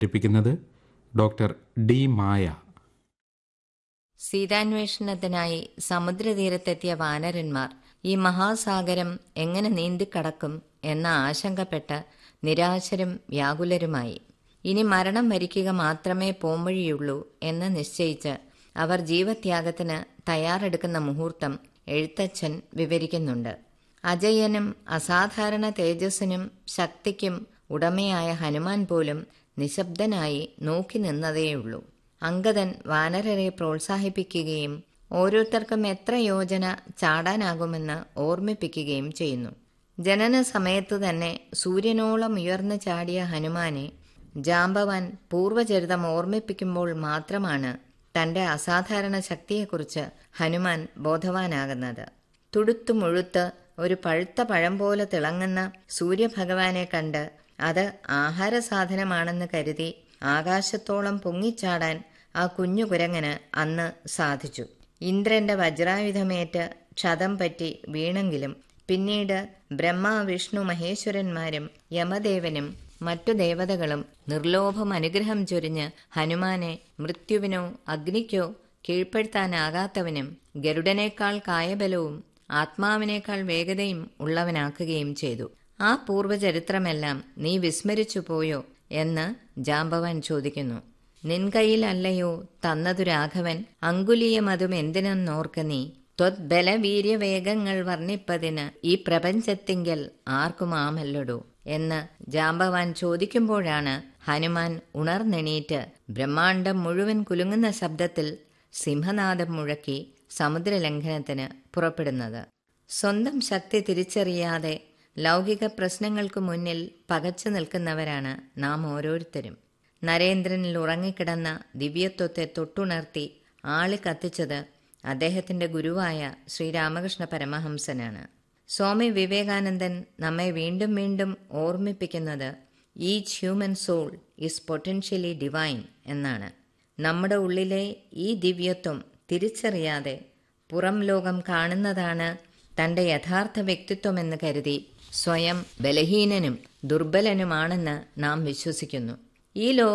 അവതരിപ്പിക്കുന്നത് doctor D മായ സീതാന്വേഷണത്തിനായി സമുദ്രതീരത്തെത്തിയ വാനരന്മാർ ഈ മഹാസാഗരം എങ്ങനെ നീന്തിക്കടക്കും എന്ന ആശങ്കപ്പെട്ട് നിരാശരും വ്യാകുലരുമായി ഇനി മരണം വരിക്കുക മാത്രമേ പോംവഴിയുള്ളൂ എന്ന് നിശ്ചയിച്ച് അവർ ജീവത്യാഗത്തിന് തയ്യാറെടുക്കുന്ന മുഹൂർത്തം എഴുത്തച്ഛൻ വിവരിക്കുന്നുണ്ട് അജയനും അസാധാരണ തേജസ്സിനും ശക്തിക്കും ഉടമയായ ഹനുമാൻ പോലും നിശബ്ദനായി നോക്കി നിന്നതേയുള്ളൂ അങ്കദൻ വാനരരെ പ്രോത്സാഹിപ്പിക്കുകയും ഓരോരുത്തർക്കും എത്ര യോജന ചാടാനാകുമെന്ന് ഓർമ്മിപ്പിക്കുകയും ചെയ്യുന്നു ജനന സമയത്തു തന്നെ സൂര്യനോളം ഉയർന്നു ചാടിയ ഹനുമാനെ ജാമ്പവാൻ പൂർവചരിതം ഓർമ്മിപ്പിക്കുമ്പോൾ മാത്രമാണ് തന്റെ അസാധാരണ ശക്തിയെക്കുറിച്ച് ഹനുമാൻ ബോധവാനാകുന്നത് തുടുത്തു മുഴുത്ത് ഒരു പഴുത്ത പഴം പോലെ തിളങ്ങുന്ന സൂര്യഭഗവാനെ കണ്ട് അത് ആഹാര സാധനമാണെന്ന് കരുതി ആകാശത്തോളം പൊങ്ങിച്ചാടാൻ ആ കുഞ്ഞു കുരങ്ങന് അന്ന് സാധിച്ചു ഇന്ദ്രന്റെ വജ്രായുധമേറ്റ് ക്ഷതം പറ്റി വീണെങ്കിലും പിന്നീട് ബ്രഹ്മ വിഷ്ണു മഹേശ്വരന്മാരും യമദേവനും മറ്റു ദേവതകളും നിർലോഭം അനുഗ്രഹം ചൊരിഞ്ഞ് ഹനുമാനെ മൃത്യുവിനോ അഗ്നിക്കോ കീഴ്പ്പെടുത്താനാകാത്തവനും ഗരുഡനേക്കാൾ കായബലവും ആത്മാവിനേക്കാൾ വേഗതയും ഉള്ളവനാക്കുകയും ചെയ്തു ആ പൂർവചരിത്രമെല്ലാം നീ വിസ്മരിച്ചു പോയോ എന്ന് ജാമ്പവാൻ ചോദിക്കുന്നു നിൻ കയ്യിലല്ലയോ തന്നതു രാഘവൻ അങ്കുലീയമതും എന്തിനെന്നോർക്ക നീ ത്വദ്ബലവീര്യവേഗങ്ങൾ വർണ്ണിപ്പതിന് ഈ പ്രപഞ്ചത്തിങ്കൽ ആർക്കും ആമല്ലടോ എന്ന് ജാമ്പവാൻ ചോദിക്കുമ്പോഴാണ് ഹനുമാൻ ഉണർന്നെണീറ്റ് ബ്രഹ്മാണ്ടം മുഴുവൻ കുലുങ്ങുന്ന ശബ്ദത്തിൽ സിംഹനാദം മുഴക്കി സമുദ്രലംഘനത്തിന് പുറപ്പെടുന്നത് സ്വന്തം ശക്തി തിരിച്ചറിയാതെ ലൗകിക പ്രശ്നങ്ങൾക്ക് മുന്നിൽ പകച്ചു നിൽക്കുന്നവരാണ് നാം ഓരോരുത്തരും നരേന്ദ്രനിൽ ഉറങ്ങിക്കിടന്ന ദിവ്യത്വത്തെ തൊട്ടുണർത്തി ആളി കത്തിച്ചത് അദ്ദേഹത്തിന്റെ ഗുരുവായ ശ്രീരാമകൃഷ്ണ പരമഹംസനാണ് സ്വാമി വിവേകാനന്ദൻ നമ്മെ വീണ്ടും വീണ്ടും ഓർമ്മിപ്പിക്കുന്നത് each human soul is potentially divine എന്നാണ് നമ്മുടെ ഉള്ളിലെ ഈ ദിവ്യത്വം തിരിച്ചറിയാതെ പുറം ലോകം കാണുന്നതാണ് തന്റെ യഥാർത്ഥ വ്യക്തിത്വമെന്ന് കരുതി സ്വയം ബലഹീനനും ദുർബലനുമാണെന്ന് നാം വിശ്വസിക്കുന്നു ഈ ലോകം